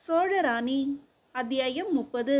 சோழராணி அத்தியாயம் முப்பது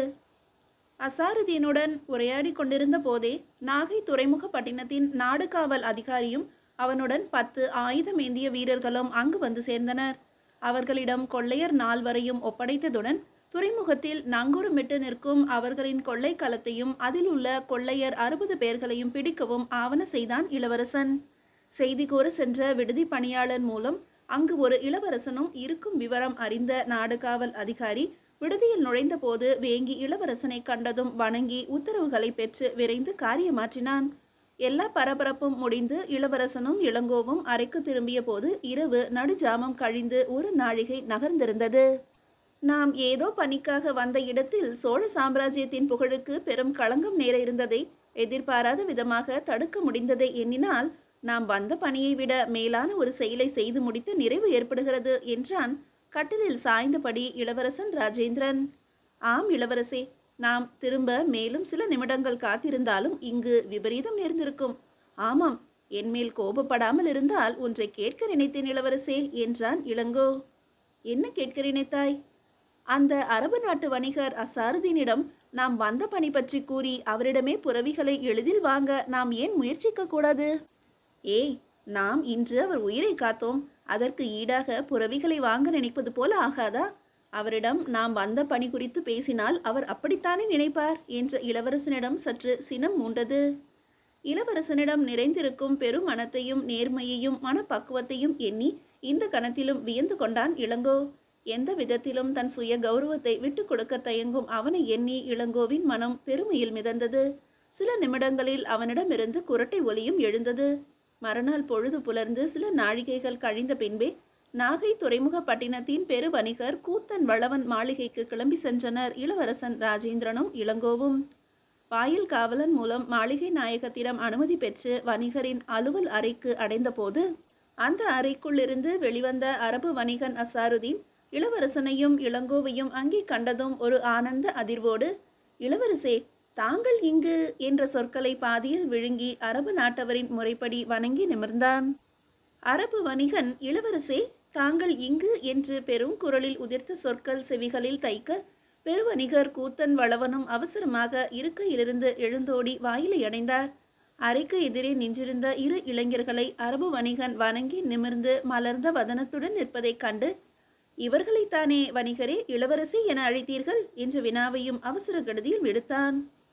அசாருதீனுடன் உரையாடி கொண்டிருந்த போதே நாகை துறைமுக பட்டினத்தின் நாடுகாவல் அதிகாரியும் அவனுடன் பத்து ஆயுதமேந்திய வீரர்களும் அங்கு வந்து சேர்ந்தனர் அவர்களிடம் கொள்ளையர் நால்வரையும் ஒப்படைத்ததுடன் துறைமுகத்தில் நங்கூரமிட்டு நிற்கும் அவர்களின் கொள்ளை களத்தையும் அதில் உள்ள கொள்ளையர் அறுபது பேர்களையும் பிடிக்கவும் ஆவண செய்தான் இளவரசன் செய்தி கூற சென்ற விடுதி பணியாளர் மூலம் அங்கு ஒரு இளவரசனும் இருக்கும் விவரம் அறிந்த நாடுகாவல் அதிகாரி விடுதியில் நுழைந்தபோது வேங்கி இளவரசனை கண்டதும் வணங்கி உத்தரவுகளை பெற்று விரைந்து காரியமாற்றினான் எல்லா பரபரப்பும் முடிந்து இளவரசனும் இளங்கோவும் அறைக்கு திரும்பிய போது இரவு நடுஜாமம் கழிந்து ஒரு நாழிகை நகர்ந்திருந்தது நாம் ஏதோ பணிக்காக வந்த இடத்தில் சோழ சாம்ராஜ்யத்தின் புகழுக்கு பெரும் களங்கம் நேர இருந்ததை எதிர்பாராத விதமாக தடுக்க முடிந்ததை எண்ணினால் நாம் வந்த பணியை விட மேலான ஒரு செயலை செய்து முடித்து நிறைவு ஏற்படுகிறது என்றான் கட்டிலில் சாய்ந்தபடி இளவரசன் ராஜேந்திரன் ஆம் இளவரசே நாம் திரும்ப மேலும் சில நிமிடங்கள் காத்திருந்தாலும் இங்கு விபரீதம் நேர்ந்திருக்கும் ஆமாம் என்மேல் கோபப்படாமல் இருந்தால் ஒன்றை கேட்க நினைத்தேன் இளவரசே என்றான் இளங்கோ என்ன கேட்க நினைத்தாய் அந்த அரபு நாட்டு வணிகர் அசாருதீனிடம் நாம் வந்த பணி பற்றி கூறி அவரிடமே புறவிகளை எளிதில் வாங்க நாம் ஏன் முயற்சிக்க கூடாது ஏய் நாம் இன்று அவர் உயிரை காத்தோம் அதற்கு ஈடாக புறவிகளை வாங்க நினைப்பது போல ஆகாதா அவரிடம் நாம் வந்த பணி குறித்து பேசினால் அவர் அப்படித்தானே நினைப்பார் என்ற இளவரசனிடம் சற்று சினம் மூண்டது இளவரசனிடம் நிறைந்திருக்கும் பெரும் மனத்தையும் நேர்மையையும் மனப்பக்குவத்தையும் எண்ணி இந்த கணத்திலும் வியந்து கொண்டான் இளங்கோ எந்த விதத்திலும் தன் சுய கௌரவத்தை விட்டு கொடுக்க தயங்கும் அவனை எண்ணி இளங்கோவின் மனம் பெருமையில் மிதந்தது சில நிமிடங்களில் அவனிடமிருந்து குரட்டை ஒலியும் எழுந்தது மறுநாள் பொழுது புலர்ந்து சில நாழிகைகள் கழிந்த பின்பே நாகை துறைமுக பட்டினத்தின் பெரு வணிகர் கூத்தன் வளவன் மாளிகைக்கு கிளம்பி சென்றனர் இளவரசன் ராஜேந்திரனும் இளங்கோவும் வாயில் காவலன் மூலம் மாளிகை நாயகத்திடம் அனுமதி பெற்று வணிகரின் அலுவல் அறைக்கு அடைந்தபோது அந்த அறைக்குள்ளிருந்து வெளிவந்த அரபு வணிகன் அசாருதீன் இளவரசனையும் இளங்கோவையும் அங்கே கண்டதும் ஒரு ஆனந்த அதிர்வோடு இளவரசே தாங்கள் இங்கு என்ற சொற்களை பாதியில் விழுங்கி அரபு நாட்டவரின் முறைப்படி வணங்கி நிமிர்ந்தான் அரபு வணிகன் இளவரசே தாங்கள் இங்கு என்று பெரும் குரலில் உதிர்த்த சொற்கள் செவிகளில் தைக்க பெருவணிகர் கூத்தன் வளவனும் அவசரமாக இருக்கையிலிருந்து எழுந்தோடி வாயிலை அடைந்தார் அறைக்கு எதிரே நின்றிருந்த இரு இளைஞர்களை அரபு வணிகன் வணங்கி நிமிர்ந்து மலர்ந்த வதனத்துடன் நிற்பதைக் கண்டு இவர்களைத்தானே வணிகரே இளவரசி என அழைத்தீர்கள் என்ற வினாவையும் அவசர கடுதியில் விடுத்தான்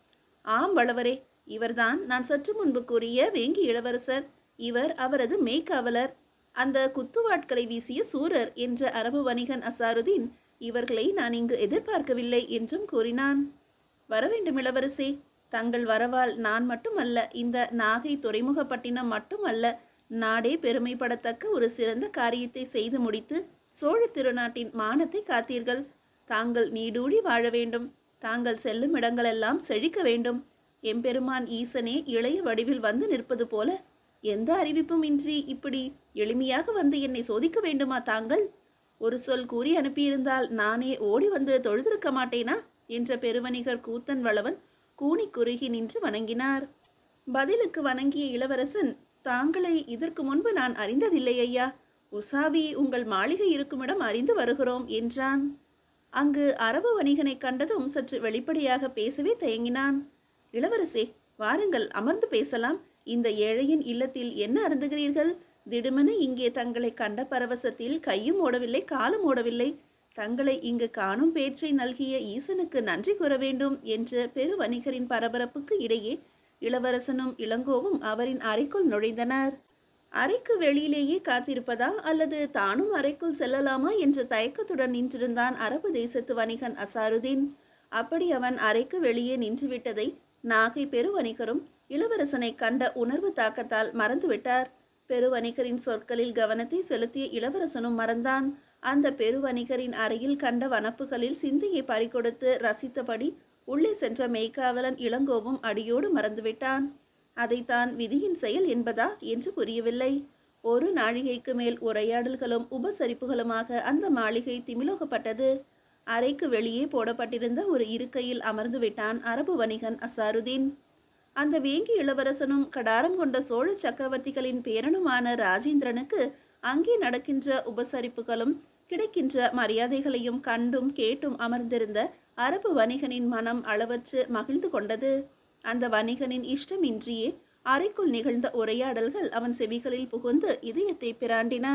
ஆம் வளவரே இவர்தான் நான் சற்று முன்பு கூறிய வேங்கி இளவரசர் இவர் அவரது மெய்க்காவலர் அந்த குத்துவாட்களை வீசிய சூரர் என்ற அரபு வணிகன் அசாருதீன் இவர்களை நான் இங்கு எதிர்பார்க்கவில்லை என்றும் கூறினான் வரவேண்டும் இளவரசே தங்கள் வரவால் நான் மட்டுமல்ல இந்த நாகை துறைமுகப்பட்டினம் மட்டுமல்ல நாடே பெருமைப்படத்தக்க ஒரு சிறந்த காரியத்தை செய்து முடித்து சோழ திருநாட்டின் மானத்தை காத்தீர்கள் தாங்கள் நீடூழி வாழ வேண்டும் தாங்கள் செல்லும் இடங்களெல்லாம் செழிக்க வேண்டும் எம்பெருமான் ஈசனே இளைய வடிவில் வந்து நிற்பது போல எந்த அறிவிப்பும் இன்றி இப்படி எளிமையாக வந்து என்னை சோதிக்க வேண்டுமா தாங்கள் ஒரு சொல் கூறி அனுப்பியிருந்தால் நானே ஓடி வந்து தொழுதிருக்க மாட்டேனா என்ற பெருவணிகர் கூத்தன் வளவன் கூனி குறுகி நின்று வணங்கினார் பதிலுக்கு வணங்கிய இளவரசன் தாங்களை இதற்கு முன்பு நான் அறிந்ததில்லை ஐயா உசாவி உங்கள் மாளிகை இருக்குமிடம் அறிந்து வருகிறோம் என்றான் அங்கு அரபு வணிகனை கண்டதும் சற்று வெளிப்படையாக பேசவே தயங்கினான் இளவரசே வாருங்கள் அமர்ந்து பேசலாம் இந்த ஏழையின் இல்லத்தில் என்ன அருந்துகிறீர்கள் திடுமென இங்கே தங்களை கண்ட பரவசத்தில் கையும் ஓடவில்லை காலும் ஓடவில்லை தங்களை இங்கு காணும் பேற்றை நல்கிய ஈசனுக்கு நன்றி கூற வேண்டும் என்ற பெரு வணிகரின் பரபரப்புக்கு இடையே இளவரசனும் இளங்கோவும் அவரின் அறைக்குள் நுழைந்தனர் அறைக்கு வெளியிலேயே காத்திருப்பதா அல்லது தானும் அறைக்குள் செல்லலாமா என்ற தயக்கத்துடன் நின்றிருந்தான் அரபு தேசத்து வணிகன் அசாருதீன் அப்படி அவன் அறைக்கு வெளியே நின்றுவிட்டதை நாகை பெருவணிகரும் இளவரசனை கண்ட உணர்வு தாக்கத்தால் மறந்துவிட்டார் பெருவணிகரின் சொற்களில் கவனத்தை செலுத்திய இளவரசனும் மறந்தான் அந்த பெருவணிகரின் அறையில் கண்ட வனப்புகளில் சிந்தையை பறிகொடுத்து ரசித்தபடி உள்ளே சென்ற மெய்க்காவலன் இளங்கோவும் அடியோடு மறந்துவிட்டான் அதைத்தான் விதியின் செயல் என்பதா என்று புரியவில்லை ஒரு நாழிகைக்கு மேல் உரையாடல்களும் உபசரிப்புகளுமாக அந்த மாளிகை திமிலோகப்பட்டது அறைக்கு வெளியே போடப்பட்டிருந்த ஒரு இருக்கையில் அமர்ந்து விட்டான் அரபு வணிகன் அசாருதீன் அந்த வேங்கி இளவரசனும் கடாரம் கொண்ட சோழ சக்கரவர்த்திகளின் பேரனுமான ராஜேந்திரனுக்கு அங்கே நடக்கின்ற உபசரிப்புகளும் கிடைக்கின்ற மரியாதைகளையும் கண்டும் கேட்டும் அமர்ந்திருந்த அரபு வணிகனின் மனம் அளவற்று மகிழ்ந்து கொண்டது அந்த வணிகனின் இஷ்டமின்றியே அறைக்குள் நிகழ்ந்த உரையாடல்கள் அவன் செவிகளில் புகுந்து இதயத்தை பிராண்டின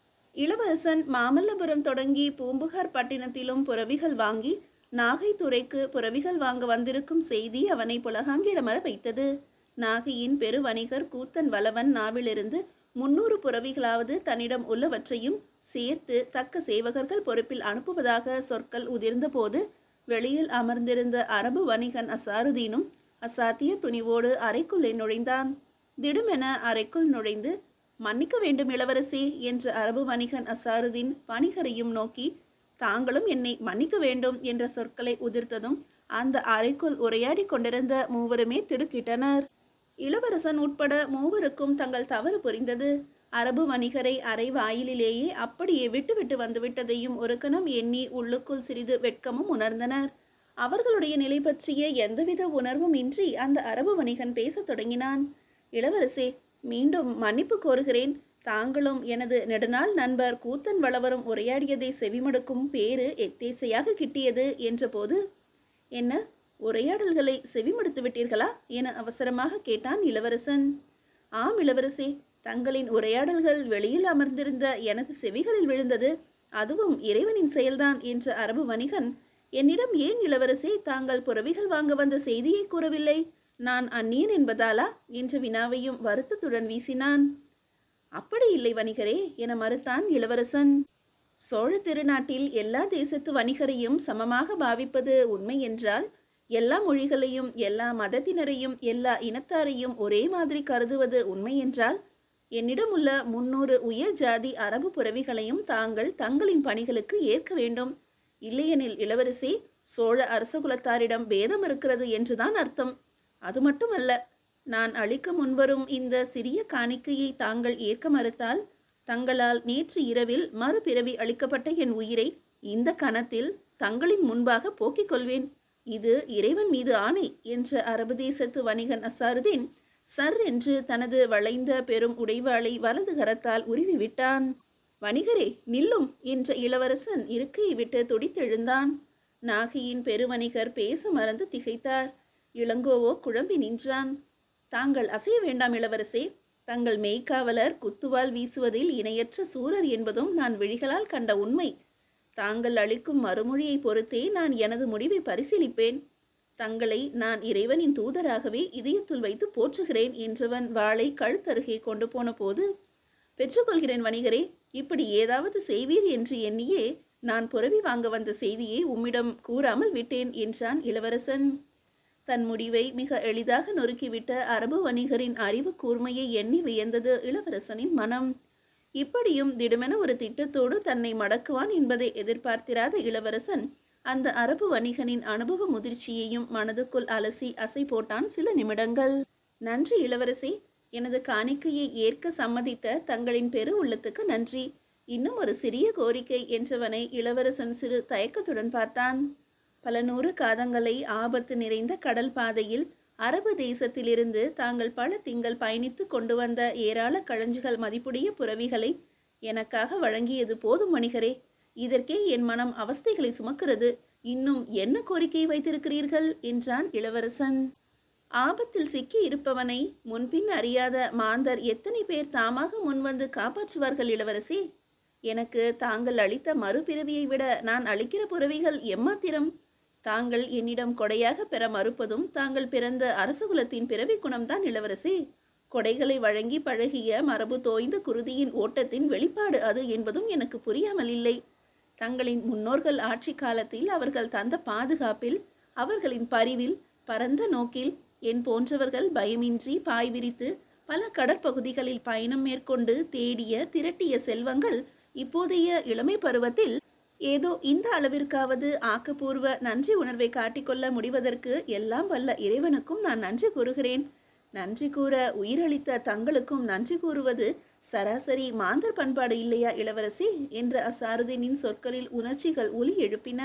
இளவரசன் மாமல்லபுரம் தொடங்கி பூம்புகார் பட்டினத்திலும் புறவிகள் வாங்கி நாகைத்துறைக்கு புறவிகள் வாங்க வந்திருக்கும் செய்தி அவனை புலகாங்கிடமர வைத்தது நாகையின் பெருவணிகர் கூத்தன் வளவன் நாவிலிருந்து முன்னூறு புறவிகளாவது தன்னிடம் உள்ளவற்றையும் சேர்த்து தக்க சேவகர்கள் பொறுப்பில் அனுப்புவதாக சொற்கள் உதிர்ந்தபோது வெளியில் அமர்ந்திருந்த அரபு வணிகன் அசாருதீனும் அசாத்திய துணிவோடு அறைக்குள்ளே நுழைந்தான் திடுமென அறைக்குள் நுழைந்து மன்னிக்க வேண்டும் இளவரசே என்ற அரபு வணிகன் அசாருதீன் வணிகரையும் நோக்கி தாங்களும் என்னை மன்னிக்க வேண்டும் என்ற சொற்களை உதிர்த்ததும் அந்த அறைக்குள் உரையாடி கொண்டிருந்த மூவருமே திடுக்கிட்டனர் இளவரசன் உட்பட மூவருக்கும் தங்கள் தவறு புரிந்தது அரபு வணிகரை அறை வாயிலிலேயே அப்படியே விட்டுவிட்டு வந்துவிட்டதையும் ஒரு கணம் எண்ணி உள்ளுக்குள் சிறிது வெட்கமும் உணர்ந்தனர் அவர்களுடைய நிலை பற்றிய எந்தவித உணர்வும் இன்றி அந்த அரபு வணிகன் பேசத் தொடங்கினான் இளவரசே மீண்டும் மன்னிப்பு கோருகிறேன் தாங்களும் எனது நெடுநாள் நண்பர் கூத்தன் வளவரும் உரையாடியதை செவிமடுக்கும் பேறு எத்தேசையாக கிட்டியது என்றபோது என்ன உரையாடல்களை செவிமடுத்து விட்டீர்களா என அவசரமாக கேட்டான் இளவரசன் ஆம் இளவரசே தங்களின் உரையாடல்கள் வெளியில் அமர்ந்திருந்த எனது செவிகளில் விழுந்தது அதுவும் இறைவனின் செயல்தான் என்ற அரபு வணிகன் என்னிடம் ஏன் இளவரசே தாங்கள் புறவிகள் வாங்க வந்த செய்தியை கூறவில்லை நான் அந்நியன் என்பதாலா என்ற வினாவையும் வருத்தத்துடன் வீசினான் அப்படி இல்லை வணிகரே என மறுத்தான் இளவரசன் சோழ திருநாட்டில் எல்லா தேசத்து வணிகரையும் சமமாக பாவிப்பது உண்மை என்றால் எல்லா மொழிகளையும் எல்லா மதத்தினரையும் எல்லா இனத்தாரையும் ஒரே மாதிரி கருதுவது உண்மை என்றால் என்னிடம் உள்ள முன்னூறு உயர் ஜாதி அரபு புறவிகளையும் தாங்கள் தங்களின் பணிகளுக்கு ஏற்க வேண்டும் இல்லையெனில் இளவரசே சோழ அரசகுலத்தாரிடம் பேதம் இருக்கிறது என்றுதான் அர்த்தம் அது மட்டுமல்ல நான் அளிக்க முன்வரும் இந்த சிறிய காணிக்கையை தாங்கள் ஏற்க மறுத்தால் தங்களால் நேற்று இரவில் மறுபிறவி அளிக்கப்பட்ட என் உயிரை இந்த கணத்தில் தங்களின் முன்பாக போக்கிக் கொள்வேன் இது இறைவன் மீது ஆணை என்ற அரபு தேசத்து வணிகன் அசாருதீன் சர் என்று தனது வளைந்த பெரும் உடைவாளை வலது கரத்தால் உருவி விட்டான் வணிகரே நில்லும் என்ற இளவரசன் இருக்கையை விட்டு துடித்தெழுந்தான் நாகையின் பெருவணிகர் பேச மறந்து திகைத்தார் இளங்கோவோ குழம்பி நின்றான் தாங்கள் அசைய வேண்டாம் இளவரசே தங்கள் மெய்க்காவலர் குத்துவால் வீசுவதில் இணையற்ற சூரர் என்பதும் நான் விழிகளால் கண்ட உண்மை தாங்கள் அளிக்கும் மறுமொழியை பொறுத்தே நான் எனது முடிவை பரிசீலிப்பேன் தங்களை நான் இறைவனின் தூதராகவே இதயத்துள் வைத்து போற்றுகிறேன் என்றவன் வாளை கழுத்தருகே கொண்டு போன போது பெற்றுக்கொள்கிறேன் வணிகரே இப்படி ஏதாவது செய்வீர் என்று எண்ணியே நான் புறவி வாங்க வந்த செய்தியை உம்மிடம் கூறாமல் விட்டேன் என்றான் இளவரசன் தன் முடிவை மிக எளிதாக நொறுக்கிவிட்ட அரபு வணிகரின் அறிவு கூர்மையை எண்ணி வியந்தது இளவரசனின் மனம் இப்படியும் திடுமென ஒரு திட்டத்தோடு தன்னை மடக்குவான் என்பதை எதிர்பார்த்திராத இளவரசன் அந்த அரபு வணிகனின் அனுபவ முதிர்ச்சியையும் மனதுக்குள் அலசி அசை போட்டான் சில நிமிடங்கள் நன்றி இளவரசி எனது காணிக்கையை ஏற்க சம்மதித்த தங்களின் பெரு உள்ளத்துக்கு நன்றி இன்னும் ஒரு சிறிய கோரிக்கை என்றவனை இளவரசன் சிறு தயக்கத்துடன் பார்த்தான் பல நூறு காதங்களை ஆபத்து நிறைந்த கடல் பாதையில் அரபு தேசத்திலிருந்து தாங்கள் பல திங்கள் பயணித்து கொண்டு வந்த ஏராள களஞ்சுகள் மதிப்புடைய புறவிகளை எனக்காக வழங்கியது போதும் வணிகரே இதற்கே என் மனம் அவஸ்தைகளை சுமக்கிறது இன்னும் என்ன கோரிக்கை வைத்திருக்கிறீர்கள் என்றான் இளவரசன் ஆபத்தில் சிக்கி இருப்பவனை முன்பின் அறியாத மாந்தர் எத்தனை பேர் தாமாக முன்வந்து காப்பாற்றுவார்கள் இளவரசி எனக்கு தாங்கள் அளித்த மறுபிறவியை விட நான் அளிக்கிற புறவிகள் எம்மாத்திரம் தாங்கள் என்னிடம் கொடையாக பெற மறுப்பதும் தாங்கள் பிறந்த அரசகுலத்தின் பிறவி குணம்தான் இளவரசி கொடைகளை வழங்கி பழகிய மரபு தோய்ந்த குருதியின் ஓட்டத்தின் வெளிப்பாடு அது என்பதும் எனக்கு புரியாமல் இல்லை தங்களின் முன்னோர்கள் ஆட்சி காலத்தில் அவர்கள் தந்த பாதுகாப்பில் அவர்களின் பரிவில் பரந்த நோக்கில் என் போன்றவர்கள் பயமின்றி பாய் விரித்து பல கடற்பகுதிகளில் பயணம் மேற்கொண்டு தேடிய திரட்டிய செல்வங்கள் இப்போதைய இளமை பருவத்தில் ஏதோ இந்த அளவிற்காவது ஆக்கப்பூர்வ நன்றி உணர்வை காட்டிக்கொள்ள முடிவதற்கு எல்லாம் வல்ல இறைவனுக்கும் நான் நன்றி கூறுகிறேன் நன்றி கூற உயிரளித்த தங்களுக்கும் நன்றி கூறுவது சராசரி மாந்தர் பண்பாடு இல்லையா இளவரசி என்ற அசாருதீனின் சொற்களில் உணர்ச்சிகள் ஒலி எழுப்பின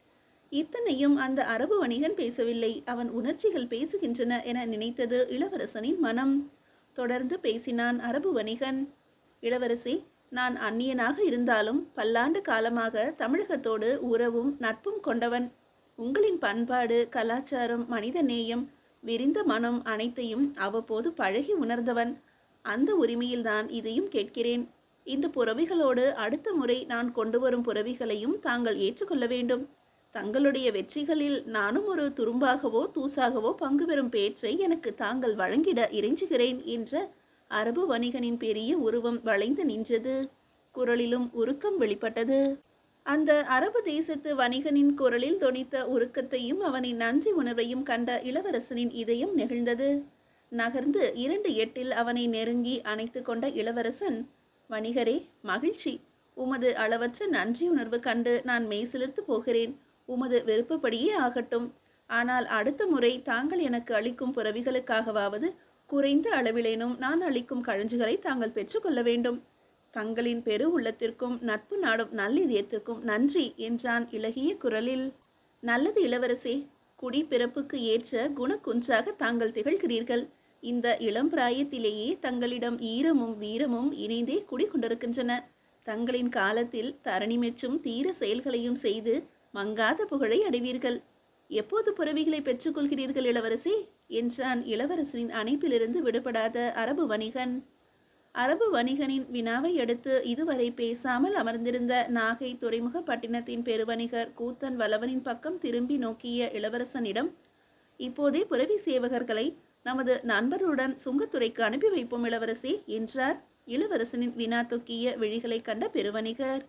இத்தனையும் அந்த அரபு வணிகன் பேசவில்லை அவன் உணர்ச்சிகள் பேசுகின்றன என நினைத்தது இளவரசனின் மனம் தொடர்ந்து பேசினான் அரபு வணிகன் இளவரசி நான் அந்நியனாக இருந்தாலும் பல்லாண்டு காலமாக தமிழகத்தோடு உறவும் நட்பும் கொண்டவன் உங்களின் பண்பாடு கலாச்சாரம் மனித நேயம் விரிந்த மனம் அனைத்தையும் அவ்வப்போது பழகி உணர்ந்தவன் அந்த உரிமையில்தான் இதையும் கேட்கிறேன் இந்த புறவிகளோடு அடுத்த முறை நான் கொண்டு வரும் புறவிகளையும் தாங்கள் ஏற்றுக்கொள்ள வேண்டும் தங்களுடைய வெற்றிகளில் நானும் ஒரு துரும்பாகவோ தூசாகவோ பங்கு பெறும் பேச்சை எனக்கு தாங்கள் வழங்கிட இறைஞ்சுகிறேன் என்ற அரபு வணிகனின் பெரிய உருவம் வளைந்து நின்றது குரலிலும் உருக்கம் வெளிப்பட்டது அந்த அரபு தேசத்து வணிகனின் குரலில் தொனித்த உருக்கத்தையும் அவனின் நன்றி உணர்வையும் கண்ட இளவரசனின் இதயம் நெகிழ்ந்தது நகர்ந்து இரண்டு எட்டில் அவனை நெருங்கி அணைத்து கொண்ட இளவரசன் வணிகரே மகிழ்ச்சி உமது அளவற்ற நன்றி உணர்வு கண்டு நான் மெய்சிலிர்த்து போகிறேன் உமது விருப்பப்படியே ஆகட்டும் ஆனால் அடுத்த முறை தாங்கள் எனக்கு அளிக்கும் புறவிகளுக்காகவாவது குறைந்த அளவிலேனும் நான் அளிக்கும் கழஞ்சுகளை தாங்கள் பெற்றுக்கொள்ள வேண்டும் தங்களின் பெரு உள்ளத்திற்கும் நட்பு நாடும் நல்லிதயத்திற்கும் நன்றி என்றான் இளகிய குரலில் நல்லது இளவரசே குடி பிறப்புக்கு ஏற்ற குணக்குன்றாக தாங்கள் திகழ்கிறீர்கள் இந்த இளம் பிராயத்திலேயே தங்களிடம் ஈரமும் வீரமும் இணைந்தே குடிகொண்டிருக்கின்றன தங்களின் காலத்தில் தரணி மெச்சும் தீர செயல்களையும் செய்து மங்காத புகழை அடைவீர்கள் எப்போது புறவிகளை பெற்றுக்கொள்கிறீர்கள் இளவரசி என்றான் இளவரசனின் அணைப்பிலிருந்து விடுபடாத அரபு வணிகன் அரபு வணிகனின் வினாவை அடுத்து இதுவரை பேசாமல் அமர்ந்திருந்த நாகை துறைமுக பட்டினத்தின் பெருவணிகர் கூத்தன் வளவனின் பக்கம் திரும்பி நோக்கிய இளவரசனிடம் இப்போதே புரவி சேவகர்களை நமது நண்பருடன் சுங்கத்துறைக்கு அனுப்பி வைப்போம் இளவரசி என்றார் இளவரசனின் வினா தொக்கிய விழிகளை கண்ட பெருவணிகர்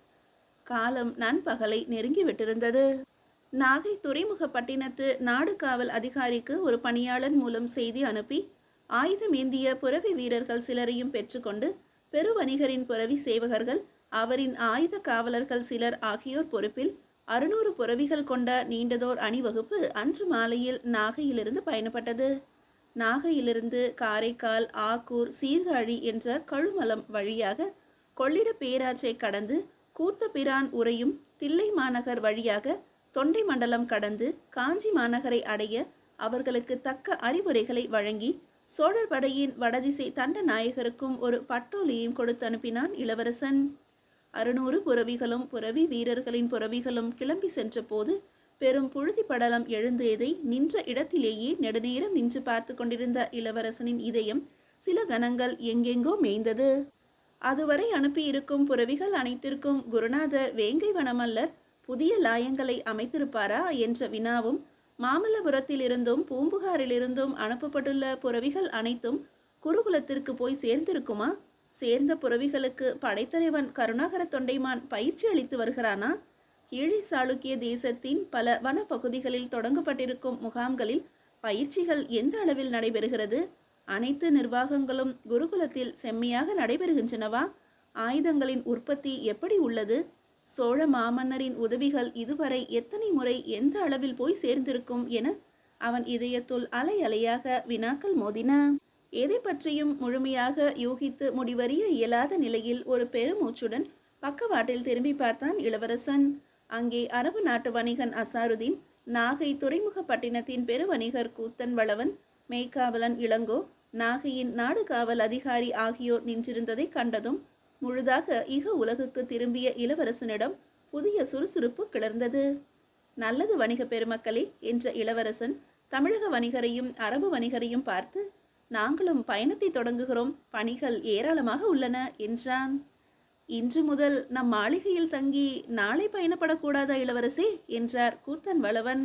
காலம் நண்பகலை நெருங்கிவிட்டிருந்தது நாகை துறைமுக பட்டினத்து நாடு காவல் அதிகாரிக்கு ஒரு பணியாளர் மூலம் செய்தி அனுப்பி ஆயுதமேந்திய புரவி வீரர்கள் சிலரையும் பெற்றுக்கொண்டு பெருவணிகரின் புரவி சேவகர்கள் அவரின் ஆயுத காவலர்கள் சிலர் ஆகியோர் பொறுப்பில் அறுநூறு புரவிகள் கொண்ட நீண்டதோர் அணிவகுப்பு அன்று மாலையில் நாகையிலிருந்து பயணப்பட்டது நாகையிலிருந்து காரைக்கால் ஆக்கூர் சீர்காழி என்ற கழுமலம் வழியாக கொள்ளிட பேராற்றை கடந்து கூத்தபிரான் உறையும் தில்லை மாநகர் வழியாக தொண்டை மண்டலம் கடந்து காஞ்சி மாநகரை அடைய அவர்களுக்கு தக்க அறிவுரைகளை வழங்கி சோழர் படையின் வடதிசை தண்ட நாயகருக்கும் ஒரு பட்டோலியையும் கொடுத்து அனுப்பினான் இளவரசன் அறுநூறு புறவிகளும் புறவி வீரர்களின் புறவிகளும் கிளம்பி சென்றபோது பெரும் புழுதி படலம் எழுந்ததை நின்ற இடத்திலேயே நெடுநேரம் நின்று பார்த்து கொண்டிருந்த இளவரசனின் இதயம் சில கணங்கள் எங்கெங்கோ மேய்ந்தது அதுவரை அனுப்பியிருக்கும் புறவிகள் அனைத்திற்கும் குருநாதர் வேங்கை வனமல்லர் புதிய லாயங்களை அமைத்திருப்பாரா என்ற வினாவும் மாமல்லபுரத்திலிருந்தும் பூம்புகாரிலிருந்தும் அனுப்பப்பட்டுள்ள புறவிகள் அனைத்தும் குருகுலத்திற்கு போய் சேர்ந்திருக்குமா சேர்ந்த புறவிகளுக்கு படைத்தலைவன் கருணாகர தொண்டைமான் பயிற்சி அளித்து வருகிறானா கீழே சாளுக்கிய தேசத்தின் பல வனப்பகுதிகளில் தொடங்கப்பட்டிருக்கும் முகாம்களில் பயிற்சிகள் எந்த அளவில் நடைபெறுகிறது அனைத்து நிர்வாகங்களும் குருகுலத்தில் செம்மையாக நடைபெறுகின்றனவா ஆயுதங்களின் உற்பத்தி எப்படி உள்ளது சோழ மாமன்னரின் உதவிகள் இதுவரை எத்தனை முறை எந்த அளவில் போய் சேர்ந்திருக்கும் என அவன் இதயத்துள் அலை அலையாக வினாக்கள் மோதின எதை பற்றியும் முழுமையாக யூகித்து முடிவறிய இயலாத நிலையில் ஒரு பெருமூச்சுடன் பக்கவாட்டில் திரும்பி பார்த்தான் இளவரசன் அங்கே அரபு நாட்டு வணிகன் அசாருதீன் நாகை துறைமுக பட்டினத்தின் பெருவணிகர் கூத்தன் வளவன் மெய்க்காவலன் இளங்கோ நாகையின் நாடு காவல் அதிகாரி ஆகியோர் நின்றிருந்ததை கண்டதும் முழுதாக இக உலகுக்கு திரும்பிய இளவரசனிடம் புதிய சுறுசுறுப்பு கிளர்ந்தது நல்லது வணிக பெருமக்களே என்ற இளவரசன் தமிழக வணிகரையும் அரபு வணிகரையும் பார்த்து நாங்களும் பயணத்தை தொடங்குகிறோம் பணிகள் ஏராளமாக உள்ளன என்றான் இன்று முதல் நம் மாளிகையில் தங்கி நாளை பயணப்படக்கூடாதா இளவரசே என்றார் கூத்தன் வளவன்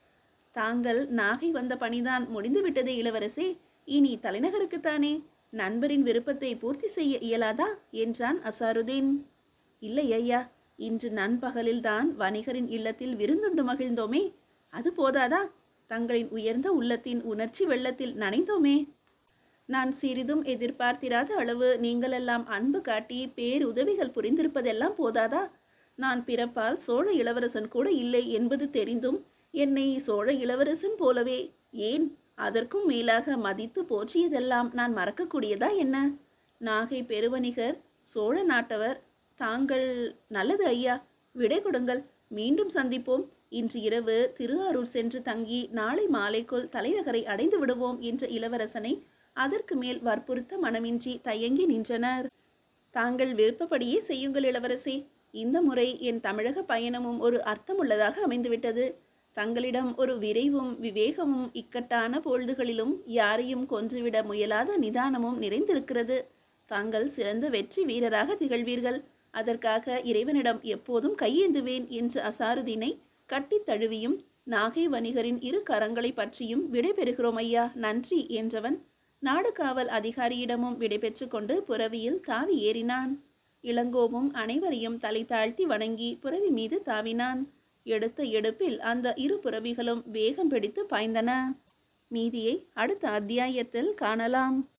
தாங்கள் நாகை வந்த பணிதான் முடிந்துவிட்டதே இளவரசே இனி தலைநகருக்குத்தானே நண்பரின் விருப்பத்தை பூர்த்தி செய்ய இயலாதா என்றான் அசாருதீன் இல்லை ஐயா இன்று நண்பகலில்தான் வணிகரின் இல்லத்தில் விருந்துண்டு மகிழ்ந்தோமே அது போதாதா தங்களின் உயர்ந்த உள்ளத்தின் உணர்ச்சி வெள்ளத்தில் நனைந்தோமே நான் சிறிதும் எதிர்பார்த்திராத அளவு நீங்களெல்லாம் அன்பு காட்டி பேருதவிகள் புரிந்திருப்பதெல்லாம் போதாதா நான் பிறப்பால் சோழ இளவரசன் கூட இல்லை என்பது தெரிந்தும் என்னை சோழ இளவரசன் போலவே ஏன் அதற்கும் மேலாக மதித்து போற்றியதெல்லாம் நான் மறக்கக்கூடியதா என்ன நாகை பெருவணிகர் சோழ நாட்டவர் தாங்கள் நல்லது ஐயா விடை கொடுங்கள் மீண்டும் சந்திப்போம் இன்று இரவு திருவாரூர் சென்று தங்கி நாளை மாலைக்குள் தலைநகரை அடைந்து விடுவோம் என்ற இளவரசனை அதற்கு மேல் வற்புறுத்த மனமின்றி தயங்கி நின்றனர் தாங்கள் விருப்பப்படியே செய்யுங்கள் இளவரசே இந்த முறை என் தமிழக பயணமும் ஒரு அர்த்தமுள்ளதாக அமைந்துவிட்டது தங்களிடம் ஒரு விரைவும் விவேகமும் இக்கட்டான பொழுதுகளிலும் யாரையும் கொன்றுவிட முயலாத நிதானமும் நிறைந்திருக்கிறது தாங்கள் சிறந்த வெற்றி வீரராக திகழ்வீர்கள் அதற்காக இறைவனிடம் எப்போதும் கையேந்துவேன் என்று அசாருதீனை கட்டித் தழுவியும் நாகை வணிகரின் இரு கரங்களை பற்றியும் விடைபெறுகிறோம் ஐயா நன்றி என்றவன் நாடுகாவல் அதிகாரியிடமும் விடைபெற்று கொண்டு புறவியில் தாவி ஏறினான் இளங்கோவும் அனைவரையும் தலை தாழ்த்தி வணங்கி புறவி மீது தாவினான் எடுத்த எடுப்பில் அந்த இரு புறவிகளும் வேகம் பிடித்து பாய்ந்தன மீதியை அடுத்த அத்தியாயத்தில் காணலாம்